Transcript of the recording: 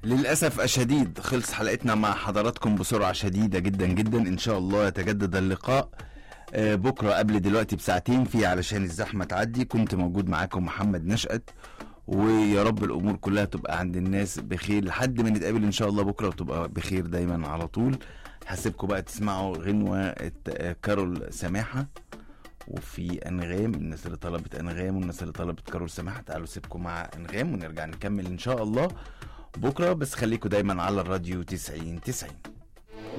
للأسف أشديد خلص حلقتنا مع حضراتكم بسرعة شديدة جدا جدا إن شاء الله يتجدد اللقاء آه، بكرة قبل دلوقتي بساعتين في علشان الزحمة تعدي كنت موجود معاكم محمد نشأت ويا رب الأمور كلها تبقى عند الناس بخير لحد ما نتقابل إن شاء الله بكرة وتبقى بخير دايما على طول هسيبكم بقى تسمعوا غنوة الت- آه، كارول سماحة وفي انغام الناس اللي طلبت انغام والناس اللي طلبت كارول سماحه تعالوا سيبكم مع انغام ونرجع نكمل ان شاء الله بكره بس خليكم دايما على الراديو 90 90